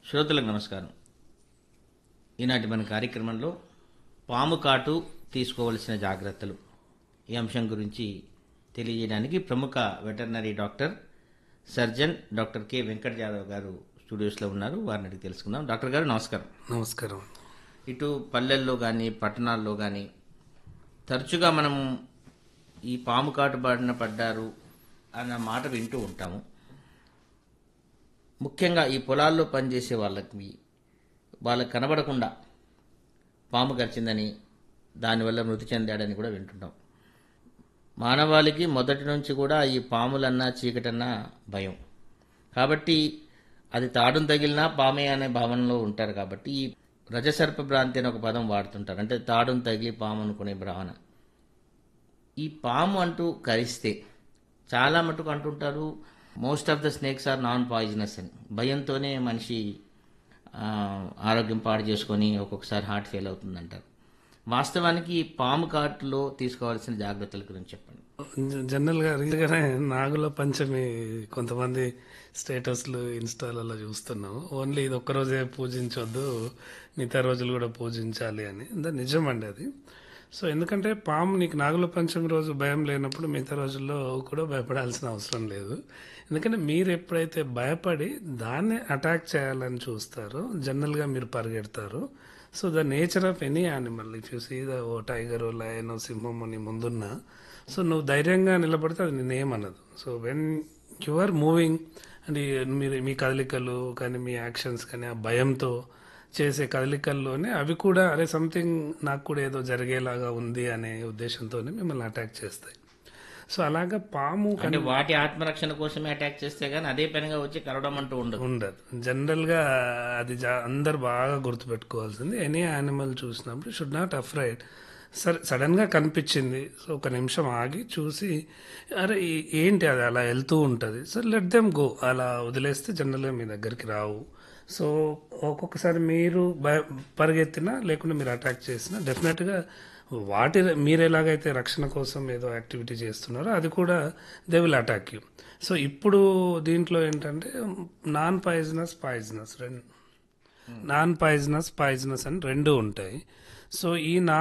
శ్రోతలకు నమస్కారం ఈనాటి మన కార్యక్రమంలో పాము కాటు తీసుకోవలసిన జాగ్రత్తలు ఈ అంశం గురించి తెలియజేయడానికి ప్రముఖ veterinary doctor surgeon doctor K Venkata Jadhav గారు స్టూడియోస్లో ఉన్నారు వారిని అడిగి తెలుసుకుందాం డాక్టర్ గారు నమస్కారం నమస్కారం ఇటు పల్లెల్లో కానీ పట్టణాల్లో కానీ తరచుగా మనం ఈ పాము కాటు బారిన పడ్డారు అన్న మాట వింటూ ఉంటాము ముఖ్యంగా ఈ పొలాల్లో పనిచేసే వాళ్ళకి వాళ్ళకి కనబడకుండా పాము గరిచిందని దానివల్ల మృతి చెందాడని కూడా వింటుంటాం మానవాళికి మొదటి నుంచి కూడా ఈ పాములన్నా చీకటన్నా భయం కాబట్టి అది తాడును తగిలినా పామే అనే భావనలో ఉంటారు కాబట్టి ఈ రజసర్ప భ్రాంతి అనే ఒక పదం వాడుతుంటారు అంటే తాడును తగిలి పాము అనుకునే భావన ఈ పాము అంటూ కరిస్తే చాలా మటుకు అంటుంటారు most of the snakes are non poisonous అని భయంతోనే మనిషి ఆ, ఆరోగ్యం పాడు చేసుకొని ఒక్కొక్కసారి హార్ట్ ఫెయిల్ అవుతుందంటారు వాస్తవానికి ఈ పాము కాటులో తీసుకోవాల్సిన జాగ్రత్తల గురించి చెప్పండి జ- జనరల్గా రీతిగానే నాగుల పంచమి కొంతమంది స్టేటస్లు ఇన్స్టాలలో చూస్తున్నాము ఓన్లీ ఇది ఒక్కరోజే పూజించొద్దు మిగతా రోజులు కూడా పూజించాలి అని అంత నిజమండి అది సో ఎందుకంటే పాము నీకు నాగుల పంచమి రోజు భయం లేనప్పుడు మిగతా రోజుల్లో కూడా భయపడాల్సిన అవసరం లేదు ఎందుకంటే మీరు ఎప్పుడైతే భయపడి దాన్ని అటాక్ చేయాలని చూస్తారో జనరల్గా మీరు పరిగెడతారు so the nature of any animal if you see the oh tiger lion సింహం నీ ముందున్నా సో నువ్వు ధైర్యంగా నిలబడితే అది నేనేమన్నదు so when you are moving and మీరు మీ కదలికలు కానీ మీ యాక్షన్స్ కానీ ఆ భయంతో చేసే కదలికల్లోనే అవి కూడా అరే సంథింగ్ నాకు కూడా ఏదో జరిగేలాగా ఉంది అనే ఉద్దేశంతోనే మిమ్మల్ని అటాక్ చేస్తాయి సో అలాగా పాము అంటే వాటి ఆత్మరక్షణ కోసమే అటాక్ చేస్తే కానీ అదే పనిగా వచ్చి కరవడం అంటూ ఉండదు ఉండదు జనరల్గా అది జా అందరు బాగా గుర్తుపెట్టుకోవాల్సింది ఎనీ యానిమల్ చూసినప్పుడు షుడ్ నాట్ అఫ్రైడ్ సరే సడన్గా కనిపించింది సో ఒక నిమిషం ఆగి చూసి అరే ఈ- ఏంటి అది అలా వెళ్తూ ఉంటుంది సో లెట్ దెమ్ గో అలా వదిలేస్తే జనరల్గా మీ దగ్గరికి రావు సో ఒక్కొక్కసారి మీరు భయ పరిగెత్తినా లేకుంటే మీరు అటాక్ చేసినా డెఫినెట్గా వాటి మీరు ఎలాగైతే రక్షణ కోసం ఏదో యాక్టివిటీ చేస్తున్నారో అది కూడా they will attack you so ఇప్పుడు దీంట్లో ఏంటంటే నాన్ పాయిజనస్ పాయిజనస్ రెండు నాన్ పాయిజనస్ పాయిజనస్ అని రెండు ఉంటాయి సో ఈ నాన్